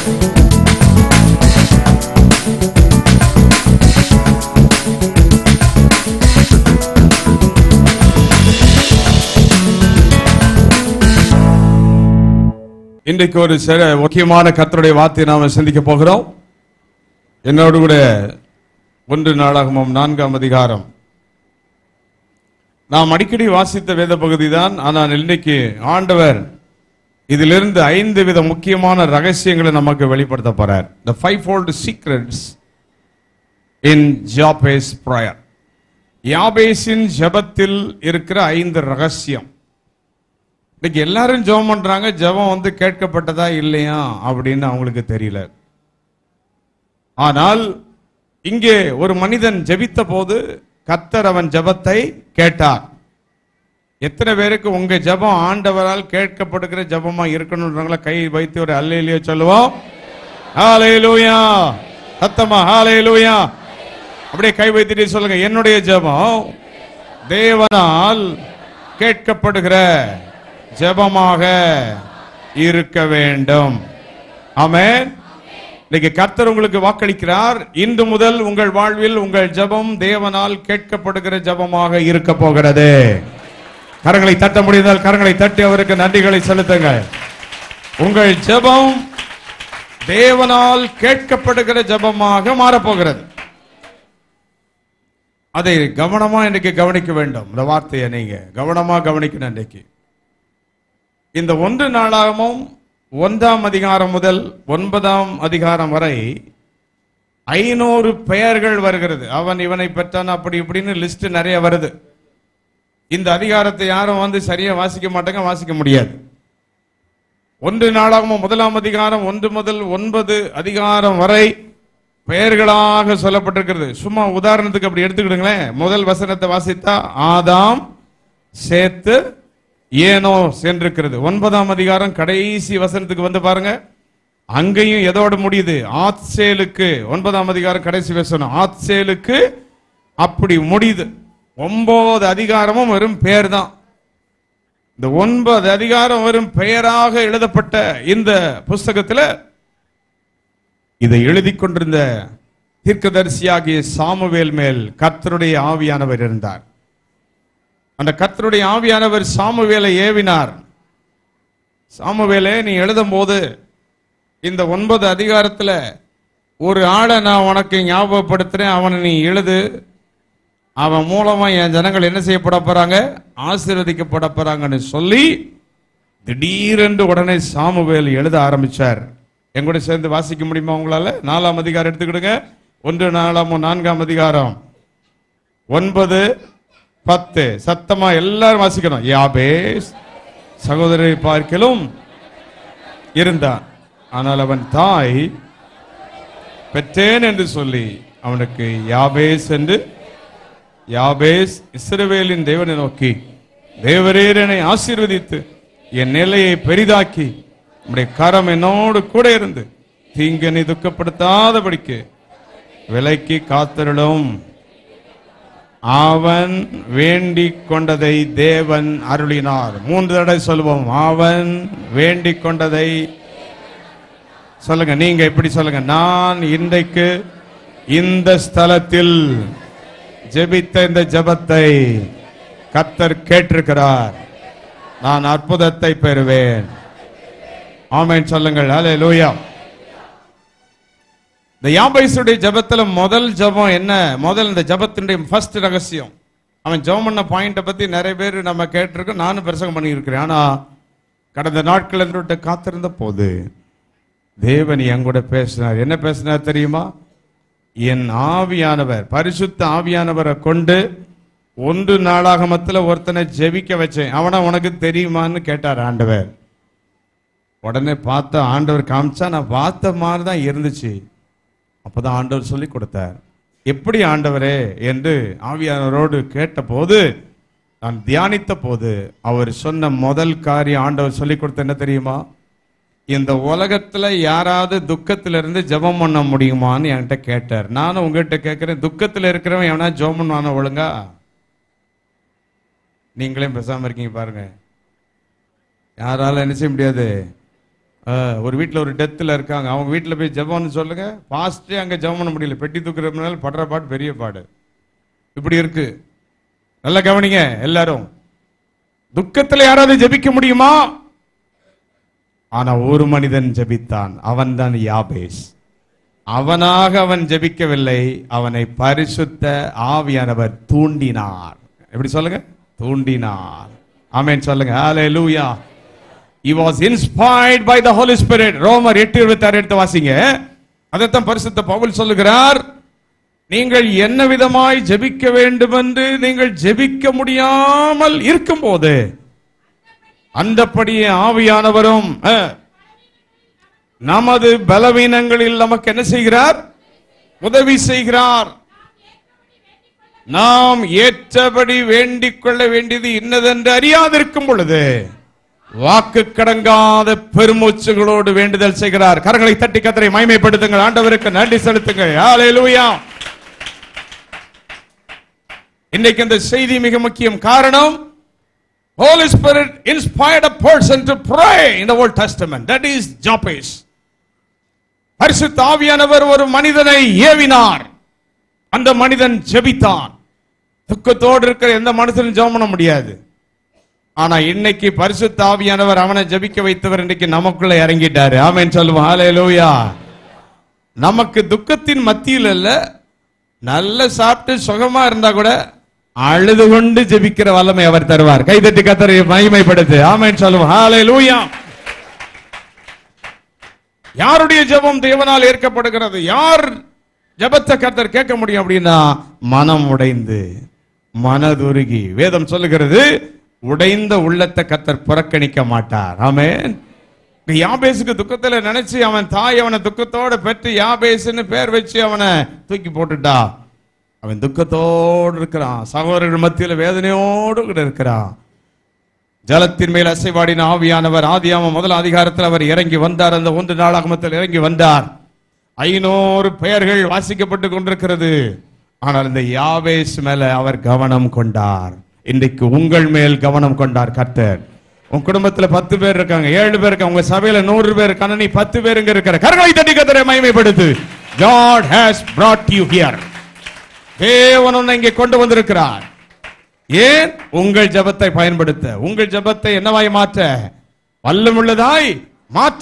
இன்றைக்கு ஒரு சில முக்கியமான கர்த்தருடைய வார்த்தையை நாம சிந்திக்க போகிறோம் என்னோடு கூட ஒன்று நாளாகமும் நான்காம் அதிகாரம் நாம் அடிக்கடி வாசித்த வேத பகுதி தான் ஆனால் இன்னைக்கு ஆண்டவர் இதிலிருந்து ஐந்து வித முக்கியமான ரகசியங்களை நமக்கு வெளிப்படுத்த போறார் the fivefold secrets in Jabez prayer யாபேஸின் ஜெபத்தில் இருக்கிற ஐந்து ரகசியம் இன்னைக்கு எல்லாரும் ஜெபம் பண்றாங்க ஜெபம் வந்து கேட்கப்பட்டதா இல்லையா அப்படின்னு அவங்களுக்கு தெரியல ஆனால் இங்கே ஒரு மனிதன் ஜெபித்த போது கத்தர் அவன் ஜெபத்தை கேட்டார் எத்தனை பேருக்கு உங்க ஜெபம் ஆண்டவரால் கேட்கப்படுகிற ஜெபமா இருக்கணும்ன்றவங்கள கை வைத்து ஒரு அல்லையிலேயே சொல்லுவோம் ஹalleluya சத்தமா ஹalleluya அப்படியே கை வைத்துட்டு சொல்லுங்க என்னுடைய ஜெபம் தேவனால் கேட்கப்படுகிற ஜெபமாக இருக்க வேண்டும் ஆமென் இன்னைக்கு கர்த்தர் உங்களுக்கு வாக்களிக்கிறார் இன்று முதல் உங்கள் வாழ்வில் உங்கள் ஜெபம் தேவனால் கேட்கப்படுகிற ஜெபமாக இருக்க போகிறது கரங்களை தட்ட முடிந்தால் கரங்களை தட்டி அவருக்கு நன்றிகளை செலுத்துங்கள் உங்கள் ஜெபம் தேவனால் கேட்கப்படுகிற ஜெபமாக மாறப்போகிறது அதை கவனமா இன்னைக்கு கவனிக்க வேண்டும் இந்த வார்த்தையை நீங்க கவனமா கவனிக்கணும் இன்னைக்கு இந்த ஒன்று நாளாகமும் ஒன்றாம் அதிகாரம் முதல் ஒன்பதாம் அதிகாரம் வரை ஐநூறு பெயர்கள் வருகிறது அவன் இவனை பெற்றான் அப்படி இப்படின்னு லிஸ்ட் நிறைய வருது இந்த அதிகாரத்தை யாரும் வந்து சரியா வாசிக்க மாட்டாங்க வாசிக்க முடியாது ஒன்று நாளாகமும் முதலாம் அதிகாரம் ஒன்று முதல் ஒன்பது அதிகாரம் வரை பெயர்களாக சொல்லப்பட்டிருக்கிறது சும்மா உதாரணத்துக்கு அப்படி எடுத்துக்கிடுங்களேன் முதல் வசனத்தை வாசித்தா ஆதாம் சேத்து ஏனோ சென்றிருக்கிறது ஒன்பதாம் அதிகாரம் கடைசி வசனத்துக்கு வந்து பாருங்க அங்கேயும் எதோட முடியுது ஆத்சேலுக்கு ஒன்பதாம் அதிகாரம் கடைசி வசனம் ஆத்சேலுக்கு அப்படி முடியுது ஒன்பது அதிகாரமும் வெறும் பேர் தான் இந்த ஒன்பது அதிகாரம் வெறும் பெயராக எழுதப்பட்ட இந்த புஸ்தகத்துல இதை எழுதி கொண்டிருந்த தீர்க்கதரிசியாகிய சாமுவேல் மேல் கர்த்தருடைய ஆவியானவர் இருந்தார் அந்த கர்த்தருடைய ஆவியானவர் சாமுவேலை ஏவினார் சாமுவேலே நீ எழுதும் போது இந்த ஒன்பது அதிகாரத்துல ஒரு ஆளை நான் உனக்கு ஞாபகப்படுத்துறேன் அவனை நீ எழுது அவன் மூலமா என் ஜனங்கள் என்ன செய்யப்பட போறாங்க ஆசீர்வதிக்கப்பட போறாங்கன்னு சொல்லி திடீரென்று உடனே சாமுவேல் எழுத ஆரம்பிச்சார் என் கூட சேர்ந்து வாசிக்க முடியுமா உங்களால நாலாம் அதிகாரம் எடுத்துக்கிடுங்க ஒன்று நாலாம் நான்காம் அதிகாரம் ஒன்பது பத்து சத்தமா எல்லாரும் வாசிக்கணும் யாபேஸ் சகோதரி பார்க்கலும் இருந்தான் ஆனால் அவன் தாய் பெற்றேன் என்று சொல்லி அவனுக்கு யாபேஸ் என்று யாபேஸ் இஸ்ரவேலின் தேவனை நோக்கி தேவரீர் என்னை ஆசீர்வதித்து என் நிலையை பெரிதாக்கி உம்முடைய கரம் என்னோடு கூட இருந்து தீங்கனை துக்கப்படுத்தாதபடிக்கு விலைக்கு காத்தருளும் அவன் வேண்டிக் கொண்டதை தேவன் அருளினார் மூன்று தடவை சொல்லுவோம் அவன் வேண்டிக் கொண்டதை சொல்லுங்க நீங்க எப்படி சொல்லுங்க நான் இன்றைக்கு இந்த ஸ்தலத்தில் ஜெபித்த இந்த ஜெபத்தை கத்தர் கேட்டிருக்கிறார் நான் அற்புதத்தை பெறுவேன் ஆமென் சொல்லுங்கள் ஹalleluya இந்த யாபைசுடைய ஜெபத்துல முதல் ஜெபம் என்ன முதல் இந்த ஜெபத்தினுடைய ஃபர்ஸ்ட் ரகசியம் அவன் ஜெபம் பண்ண பாயிண்ட பத்தி நிறைய பேர் நம்ம கேட்டிருக்கோம் நானும் பிரசங்கம் பண்ணியிருக்கிறேன் ஆனா கடந்த நாட்கள் என்று காத்திருந்த போது தேவன் என் கூட பேசினார் என்ன பேசினார் தெரியுமா என் ஆவியானவர் பரிசுத்த ஆவியானவரை கொண்டு ஒன்று நாளாகமத்துல ஒருத்தனை ஜெபிக்க வச்சேன் அவனை உனக்கு தெரியுமான்னு கேட்டார் ஆண்டவர் உடனே பார்த்த ஆண்டவர் காமிச்சா நான் பார்த்த மாதிரி தான் இருந்துச்சு அப்பதான் ஆண்டவர் சொல்லி கொடுத்தார் எப்படி ஆண்டவரே என்று ஆவியானவரோடு கேட்டபோது நான் தியானித்த போது அவர் சொன்ன முதல் காரியம் ஆண்டவர் சொல்லி கொடுத்த என்ன தெரியுமா இந்த உலகத்துல யாராவது துக்கத்துல இருந்து ஜெபம் பண்ண முடியுமான்னு என்கிட்ட கேட்டார் நானும் உங்ககிட்ட கேட்கிறேன் துக்கத்துல இருக்கிறவன் எவனா ஜெபம் பண்ணுவான ஒழுங்கா நீங்களே பேசாம இருக்கீங்க பாருங்க யாரால என்ன செய்ய முடியாது அஹ், ஒரு வீட்டில் ஒரு டெத்தில் இருக்காங்க அவங்க வீட்டில் போய் ஜெபம்னு சொல்லுங்க பாஸ்டே அங்கே ஜெபம் பண்ண முடியல பெட்டி தூக்குறதுனால படுற பாடு பெரிய பாடு இப்படி இருக்கு நல்லா கவனிங்க எல்லாரும் துக்கத்துல யாராவது ஜெபிக்க முடியுமா ஆனா ஒரு மனிதன் ஜெபித்தான் அவன்தான் யாபேஸ் அவனாக அவன் ஜெபிக்கவில்லை அவனை பரிசுத்த ஆவியானவர் தூண்டினார் எப்படி சொல்லுங்க தூண்டினார் ஆமென் சொல்லுங்க ஹalleluya he was inspired by the holy spirit ரோமர் 8 26 எடுத்து வாசிங்க அதைத்தான் பரிசுத்த பவுல் சொல்லுகிறார் நீங்கள் என்ன விதமாய் ஜெபிக்க வேண்டும் என்று நீங்கள் ஜெபிக்க முடியாமல் இருக்கும்போது அந்தப்படியே ஆவியானவரும் அஹ், நமது பலவீனங்களில் நமக்கு என்ன செய்கிறார் உதவி செய்கிறார் நாம் ஏற்றபடி வேண்டிக் கொள்ள வேண்டியது இன்னதென்று அறியாதிருக்கும் பொழுது வாக்கு கடங்காத பெருமூச்சுகளோடு வேண்டுதல் செய்கிறார் கரங்களை தட்டி கத்தரை மகிமைப்படுத்துங்கள் ஆண்டவருக்கு நன்றி செலுத்துங்கள் ஹalleluya இன்னைக்கு இந்த செய்தி மிக முக்கியம் காரணம் Holy Spirit inspired a person to pray in the Old Testament. That is Jabez. பரிசுத்த ஆவியானவர் ஒரு மனிதனை ஏவினார் அந்த மனிதன் ஜெபித்தான் துக்கத்தோடு இருக்கிற எந்த மனுஷனும் ஜெபம் பண்ண முடியாது ஆனா இன்னைக்கு பரிசுத்த ஆவியானவர் அவனை ஜெபிக்க வைத்தவர் இன்னைக்கு நமக்குள்ள இறங்கிட்டாரு ஆமென் சொல்லுவோம் ஹalleluya நமக்கு துக்கத்தின் மத்தியில் அல்ல நல்ல சாப்பிட்டு சுகமா இருந்தா கூட அழுது கொண்டு ஜெபிக்கிற வல்லமை அவர் தருவார் கைதட்டி கத்தரை மகிமைப்படுத்து ஆமென் சொல்லுவோம் ஹalleluya யாருடைய ஜெபம் தேவனால் ஏற்கப்படுகிறது யார் ஜெபத்தை கர்த்தர் கேட்க முடியும் அப்படின்னா மனம் உடைந்து மனதுருகி வேதம் சொல்லுகிறது உடைந்த உள்ளத்தை கர்த்தர் புறக்கணிக்க மாட்டார் ஆமென் இந்த யாபேசுக்கு துக்கத்துல நினைச்சு அவன் தாய் அவனை துக்கத்தோட பெற்று யாபேசுன்னு பேர் வச்சு அவனை தூக்கி போட்டுட்டா அவன் துக்கத்தோடு இருக்கிறான் சகோதரர்கள் மத்தியில வேதனையோடு கூட இருக்கிறான் ஜலத்தின் மேல் அசைவாடின ஆவியானவர் ஆதியாம முதல் அதிகாரத்தில் அவர் இறங்கி வந்தார் அந்த ஒன்று நாளாகமத்தில் இறங்கி வந்தார் ஐநூறு பெயர்கள் வாசிக்கப்பட்டு கொண்டிருக்கிறது ஆனால் இந்த யாவேஸ் மேல அவர் கவனம் கொண்டார் இன்றைக்கு உங்கள் மேல் கவனம் கொண்டார் கர்த்தர் உன் குடும்பத்துல பத்து பேர் இருக்காங்க ஏழு பேர் இருக்காங்க உங்க சபையில நூறு பேர் கணனி பத்து பேர் இங்க இருக்கிற கரங்களை தட்டி கத்தரை மகிமைப்படுத்து God has brought you here தேவன் உன்னை இங்கே கொண்டு வந்திருக்கிறார் ஏன் உங்கள் ஜெபத்தை பயன்படுத்த உங்கள் ஜெபத்தை என்னவாய் மாற்ற வல்லமுள்ளதாய் மாற்ற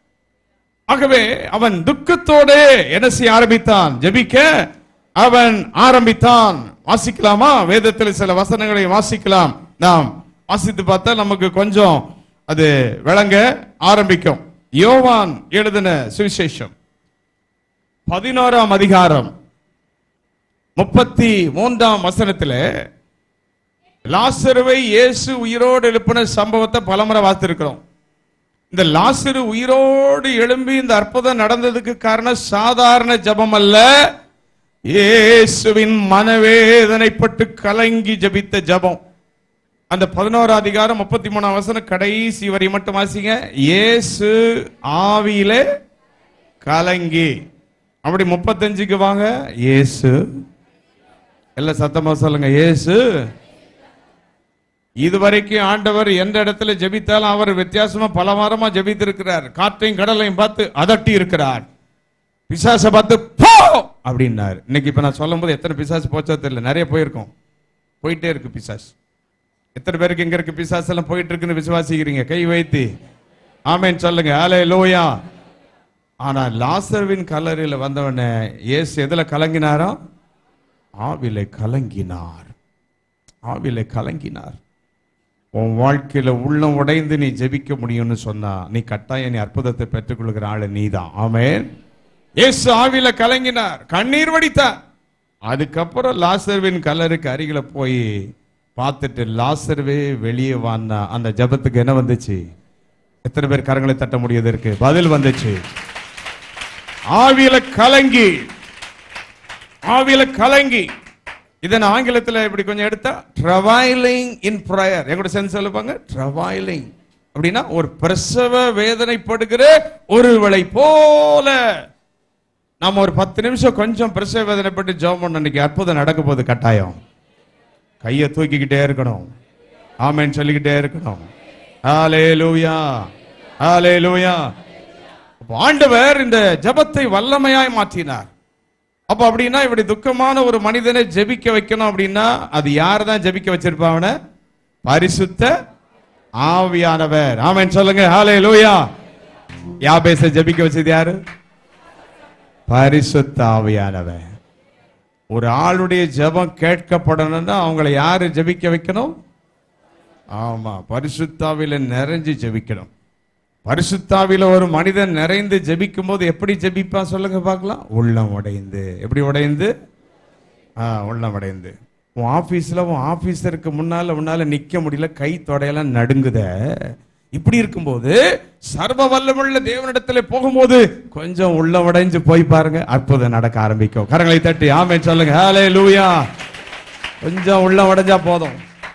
ஆகவே அவன் துக்கத்தோடு என்ன செய்ய ஆரம்பித்தான் ஜெபிக்க அவன் ஆரம்பித்தான் வாசிக்கலாமா வேதத்தில் சில வசனங்களை வாசிக்கலாம் நாம் வாசித்து பார்த்தா நமக்கு கொஞ்சம் அது விளங்க ஆரம்பிக்கும் யோவான் எழுதின சுவிசேஷம் பதினோராம் அதிகாரம் முப்பத்தி மூன்றாம் வசனத்திலே லாசருவை இயேசு உயிரோடு எழுப்பின சம்பவத்தை பலமுறை வாசித்திருக்கிறோம் இந்த லாசரு உயிரோடு எழும்பி இந்த அற்புதம் நடந்ததுக்கு காரணம் சாதாரண ஜெபம் அல்ல இயேசுவின் மனவேதனைப்பட்டு கலங்கி ஜெபித்த ஜெபம் அந்த பதினோரு அதிகாரம் முப்பத்தி மூணாம் வசனம் கடைசி வரை மட்டும் வாசிங்க இயேசு ஆவியிலே கலங்கி அப்படி முப்பத்தஞ்சுக்கு வாங்க இயேசு எல்லாம் சத்தமா சொல்லுங்க இயேசு இதுவரைக்கும் ஆண்டவர் எந்த இடத்துல ஜெபித்தாலும் அவர் வித்தியாசமா பல வாரமா ஜெபித்திருக்கிறார் காற்றையும் கடலையும் பார்த்து அதட்டி இருக்கிறார் பிசாசை பார்த்து போ அப்படின்னாரு இன்னைக்கு இப்ப நான் சொல்லும் போது எத்தனை பிசாசு போச்சோ தெரியல நிறைய போயிருக்கோம் போயிட்டே இருக்கு பிசாசு எத்தனை பேருக்கு இங்க இருக்கு பிசாசு எல்லாம் போயிட்டு இருக்குன்னு விசுவாசிக்கிறீங்க கை வைத்து ஆமென் சொல்லுங்க ஆலே லோயா ஆனா லாசர்வின் கல்லறையில வந்தவனே இயேசு எதுல கலங்கினாரோ ஆவிலை கலங்கினார் ஆவிலை கலங்கினார் உன் வாழ்க்கையில உள்ளம் உடைந்து நீ ஜெபிக்க முடியும்னு சொன்னா நீ கட்டாயம் நீ அற்புதத்தை பெற்றுக்கொள்கிற ஆளு நீதான் ஆமென் இயேசு ஆவில கலங்கினார் கண்ணீர் வடித்தார் அதுக்கப்புறம் லாசர்வின் கல்லருக்கு அருகில போய் பார்த்துட்டு லாசர்வே வெளியே வான்னா அந்த ஜெபத்துக்கு என்ன வந்துச்சு எத்தனை பேர் கரங்களை தட்ட முடியாது இருக்கு பதில் வந்துச்சு ஆவியில கலங்கி ஆவியில கலங்கி இதை நான் ஆங்கிலத்தில் இப்படி கொஞ்சம் எடுத்தா ட்ரவைலிங் இன் ப்ரயர் எங்கூட சென்ஸ் சொல்லுவாங்க ட்ரவைலிங் அப்படின்னா ஒரு பிரசவ வேதனைப்படுகிற ஒருவளை போல நாம ஒரு பத்து நிமிஷம் கொஞ்சம் பிரசவ வேதனைப்பட்டு ஜெபம் பண்ண இன்னைக்கு அற்புதம் நடக்க போகுது கட்டாயம் கையை தூக்கிக்கிட்டே இருக்கணும் ஆமென் சொல்லிக்கிட்டே இருக்கணும் ஹalleluya ஹalleluya அப்ப ஆண்டவர் இந்த ஜெபத்தை வல்லமையாய் மாற்றினார் அப்ப அப்படின்னா இப்படி துக்கமான ஒரு மனிதனை ஜெபிக்க வைக்கணும் அப்படின்னா அது யார் தான் ஜெபிக்க வச்சிருப்பா அவனை பரிசுத்த ஆவியானவர் ஆமென் சொல்லுங்க ஹalleluya யாபேச ஜெபிக்க வச்சது யாரு பரிசுத்த ஆவியானவர் ஒரு ஆளுடைய ஜெபம் கேட்கப்படணும்னா அவங்களை யாரு ஜெபிக்க வைக்கணும் ஆமா பரிசுத்தாவில நிறைஞ்சு ஜெபிக்கணும் பரிசுத்தாவில ஒரு மனிதன் நிறைந்து ஜெபிக்கும் போது எப்படி ஜெபிப்பான் சொல்லுங்க பார்க்கலாம் உள்ளம் உடைந்து எப்படி உடைந்து ஆ உள்ளம் உடைந்து உன் ஆபீஸ்ல உன் ஆபீசருக்கு முன்னால உன்னால நிக்க முடியல கை தொடையெல்லாம் நடுங்குத இப்படி இருக்கும்போது சர்வ வல்லமுள்ள தேவனிடத்துல போகும்போது கொஞ்சம் உள்ள உடைஞ்சு போய் பாருங்க அற்புதம் நடக்க ஆரம்பிக்கும் கரங்களை தட்டி ஆமே சொல்லுங்க ஹாலே லூயா கொஞ்சம் உள்ள உடைஞ்சா போதும்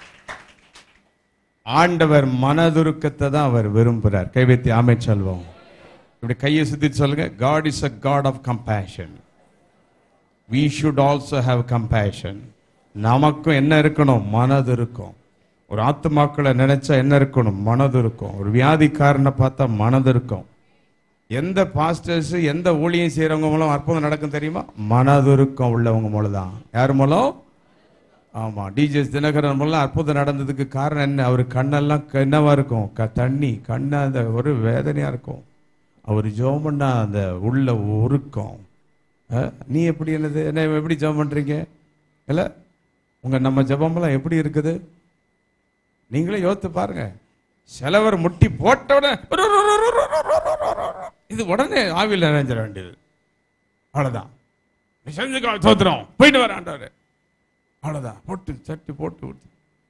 ஆண்டவர் மனதுருக்கத்தை தான் அவர் விரும்புறார் கைவைத்தி ஆமை சொல்வோம் இப்படி கையை சுத்தி சொல்லுங்க God is a God of compassion we should also have compassion நமக்கும் என்ன இருக்கணும் மனது இருக்கும் ஒரு ஆத்துமாக்களை நினைச்சா என்ன இருக்கணும் மனது இருக்கும் ஒரு வியாதிக்காரனை பார்த்தா மனது இருக்கும் எந்த பாஸ்டர்ஸ் எந்த ஊழியம் செய்யறவங்க மூலம் அற்புதம் நடக்கும் தெரியுமா மனதுருக்கம் உள்ளவங்க மூலம் தான் யார் மூலம் ஆமா டிஜிஎஸ் தினகரன் மூலம் அற்புதம் நடந்ததுக்கு காரணம் என்ன அவர் கண்ணெல்லாம் என்னவா இருக்கும் க தண்ணி கண்ணு அந்த ஒரு வேதனையா இருக்கும் அவர் ஜெபம் பண்ணா அந்த உள்ள உருக்கம் அஹ், நீ எப்படி என்னது என்ன எப்படி ஜெபம் பண்றீங்க இல்ல உங்க நம்ம ஜெபமெல்லாம் எப்படி இருக்குது நீங்களே யோசித்து பாருங்க சிலவர் முட்டி போட்ட உடனே இது உடனே ஆவியில் நிறைஞ்சிட வேண்டியது அவ்வளவுதான் நீ செஞ்சுக்கோ தோத்துறோம் போயிட்டு வரான்டாரு அவ்வளவுதான் போட்டு சட்டி போட்டு விட்டு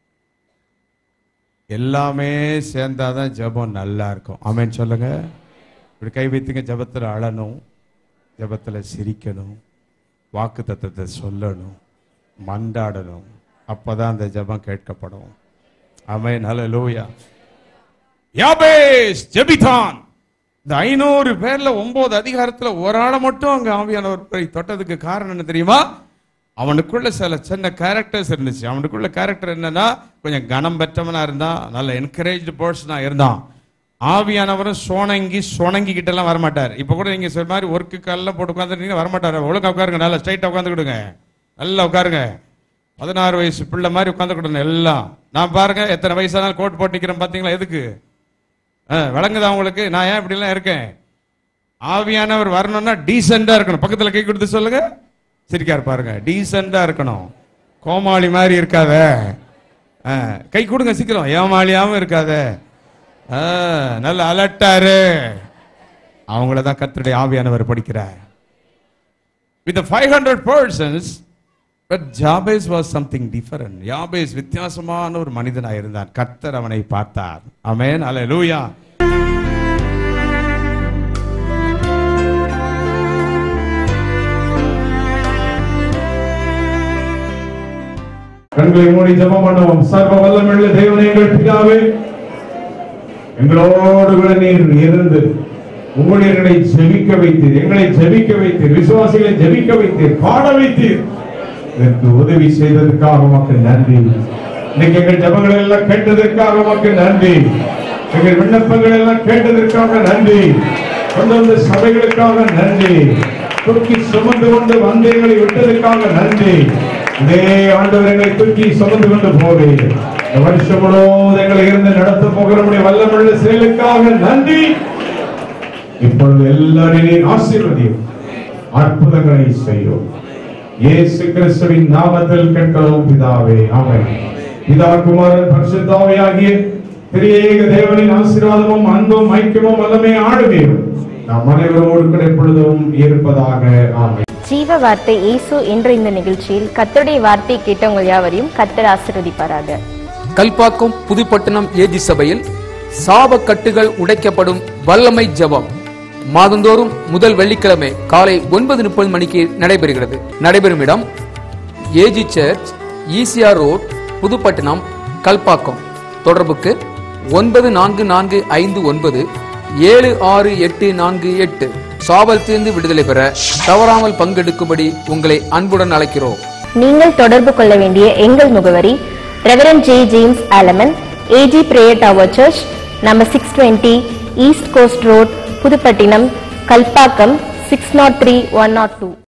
எல்லாமே சேர்ந்தாதான் ஜெபம் நல்லா இருக்கும் ஆமென் சொல்லுங்க இப்படி கை வைத்துங்க ஜெபத்துல அழணும் ஜெபத்துல சிரிக்கணும் வாக்கு தத்தத்தை சொல்லணும் மண்டாடணும் அப்பதான் அந்த ஜெபம் கேட்கப்படும் ஆமென் ஹalleluya யாபேஸ் ஜெபித்தான் இந்த ஐநூறு பேர்ல ஒன்பது அதிகாரத்துல ஒரு ஆளை மட்டும் அங்க ஆவியானவர் போய் தொட்டதுக்கு காரணம் என்ன தெரியுமா அவனுக்குள்ள சில சின்ன கேரக்டர்ஸ் இருந்துச்சு அவனுக்குள்ள கேரக்டர் என்னன்னா கொஞ்சம் கனம் பெற்றவனா இருந்தான் நல்ல என்கரேஜ் பர்சனா இருந்தான் ஆவியானவரும் சோனங்கி சோனங்கி கிட்ட எல்லாம் வரமாட்டார் இப்ப கூட நீங்க சொல்ற மாதிரி ஒர்க்கு கல்லாம் போட்டு உட்காந்துருந்தீங்க வரமாட்டாரு ஒழுங்கா உட்காருங்க நல்லா ஸ்ட்ரைட்டா உட்காந்துக்கிடுங்க நல்லா உட்காருங்க பதினாறு வயசு பிள்ளை மாதிரி உட்காந்துக்கிடணும் எல்லாம் நான் பாருங்க எத்தனை வயசானாலும் கோட் போட்டு நிக்கிறேன் பாத்தீங்களா எதுக்கு ஆ, விளங்குதா உங்களுக்கு நான் ஏன் இப்படி எல்லாம் இருக்கேன் ஆவியானவர் வரணும்னா டீசெண்டா இருக்கணும் பக்கத்துல கை கொடுத்து சொல்லுங்க சிரிக்கார் பாருங்க டீசெண்டா இருக்கணும் கோமாளி மாதிரி இருக்காத ஆ, கை கொடுங்க சீக்கிரம் ஏமாளியாவும் இருக்காத ஆ, நல்ல அலட்டாரு அவங்கள தான் கர்த்தருடைய ஆவியானவர் படிக்கிறார் with the 500 persons but Jabez was something different யாபேஸ் வித்தியாசமான ஒரு மனிதனாக இருந்தான் கர்த்தர் அவனை பார்த்தார் ஆமென் அல்லேலூயா கண்களை மூடி ஜெபம் பண்ணுவோம் சர்வ வல்லமையுள்ள தேவனே எங்கள் பிதாவே எங்களோடு கூட நீர் இருந்து ஊழியர்களை ஜெபிக்க வைத்தீர் எங்களை ஜெபிக்க வைத்தீர் விசுவாசிகளை ஜெபிக்க வைத்தீர் பாட வைத்தீர் இதற்கு உதவி செய்ததற்காக உமக்கு நன்றி இன்னைக்கு எங்கள் ஜெபங்களை எல்லாம் கேட்டதற்காக உமக்கு நன்றி எங்கள் விண்ணப்பங்கள் எல்லாம் கேட்டதற்காக நன்றி கொண்டு வந்த சபைகளுக்காக நன்றி தூக்கி சுமந்து கொண்டு வந்து எங்களை விட்டதற்காக நன்றி இதே ஆண்டவர் எங்களை தூக்கி சுமந்து கொண்டு போவே இந்த வருஷம் முழுவதும் எங்களை இருந்து நடத்த போகிற நம்முடைய வல்லமுள்ள செயலுக்காக நன்றி இப்பொழுது எல்லாரையும் நீர் ஆசீர்வதியும் அற்புதங்களை செய்யும் இயேசு கிறிஸ்துவின் நாமத்தில் கேட்கிறோம் பிதாவே ஆமென் பிதா குமாரன் பரிசுத்தாவே ஆகிய திரியேக தேவனின் ஆசீர்வாதமும் அன்பும் ஐக்கியமும் வல்லமே ஆளுமையும் நாம் அனைவரோடு கூட எப்பொழுதும் இருப்பதாக ஆமென் ஜீவ வார்த்தை இயேசு என்ற இந்த நிகழ்ச்சியில் கர்த்தருடைய வார்த்தை கேட்ட உங்கள் யாவரையும் கர்த்தர் ஆசீர்வதிப்பாராக கல்பாக்கம் புதுப்பட்டினம் ஏஜி சபையில் சாப கட்டுகள் உடைக்கப்படும் வல்லமை ஜெபம் மாதந்தோறும் முதல் வெள்ளிக்கிழமை காலை ஒன்பது முப்பது மணிக்கு நடைபெறுகிறது நடைபெறும் இடம் AG church ECR road Puduppattinam Kalpakkam தொடர்புக்கு ஒன்பது நான்கு நான்கு ஐந்து ஒன்பது ஏழு ஆறு எட்டு நான்கு எட்டு சாபத்திலிருந்து விடுதலை பெற தவறாமல் பங்கெடுக்கும்படி உங்களை அன்புடன் அழைக்கிறோம் நீங்கள் தொடர்பு கொள்ள வேண்டிய எங்கள் முகவரி reverend J James Alaman AG prayer tower church number 620 East Coast Road, Puduppattinam, Kalpakkam 603 102